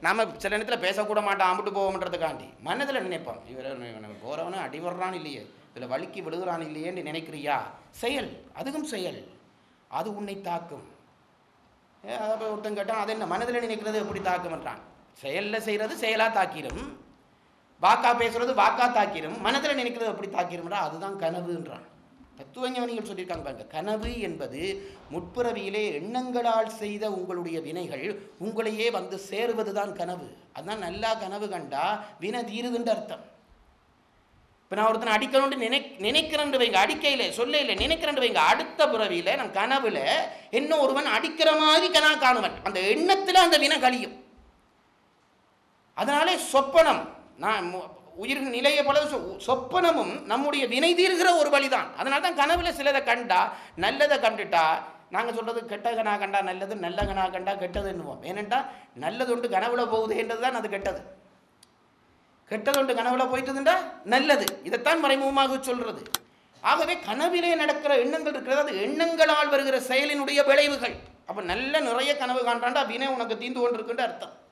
நாம் சில நேரத்தில் பேசக்கூட மாட்டோம் அம்பிட்டு போவோம்ன்றதுக்காண்டி மனதில் நினைப்போம் இவர் போகிறவனு அடி வர்றான் இல்லையே இதில் வலிக்கு விழுகிறான் இல்லையேன்னு நினைக்கிறியா செயல் அதுவும் செயல் அது உன்னை தாக்கும் ஏ, அப்ப ஒருத்தன் கேட்டான் அது என்ன மனதில் நினைக்கிறது எப்படி தாக்கும்ன்றான் செயலில் செய்கிறது செயலாக தாக்கிடும் வாக்கா பேசுறது வாக்கா தாக்கிடும் மனதில் நினைக்கிறது எப்படி தாக்கிடும்ன்றா அதுதான் கனவுன்றான் தத்துவஞானிகள் சொல்லியிருக்காங்க பாருங்க கனவு என்பது முற்பிறவியிலே எண்ணங்களால் செய்த உங்களுடைய வினைகள் உங்களையே வந்து சேருவது தான் கனவு அதுதான் நல்லா கனவு கண்டா வினை தீருதுன்ற அர்த்தம் இப்போ நான் ஒருத்தனை அடிக்கணும்னு நினை நினைக்கிறேன் வைங்க அடிக்கையில் சொல்ல இல்லை நினைக்கிறேன் வைங்க அடுத்த பிறவியில் நான் கனவுல என்ன ஒருவன் அடிக்கிற மாதிரி கனா காணுவன் அந்த எண்ணத்தில் அந்த வினை கழியும் அதனாலே சொப்பனம் நான் மு- உயிரின் நிலையை போல சொ- சொப்பனமும் நம்முடைய வினை தீர்கிற ஒரு வழிதான் அதனால தான் கனவுல சிலதை கண்டா நல்லதை கண்டுட்டா நாங்கள் சொல்றது கெட்ட கனா கண்டா நல்லது நல்ல கனா கண்டா கெட்டதுன்னுவோம் ஏனென்றா நல்லது ஒன்று கனவுல போகுதுன்றது தான் அது கெட்டது கெட்டது ஒன்று கனவுல போயிட்டதுண்டா நல்லது இதைத்தான் மறைமுகமாக சொல்றது ஆகவே கனவிலே நடக்கிற எண்ணங்கள் இருக்கிறது அது எண்ணங்களால் வருகிற செயலினுடைய விளைவுகள் அப்ப நல்ல நிறைய கனவு காண்றாண்டா வினை உனக்கு தீந்து கொண்டிருக்குன்ற அர்த்தம்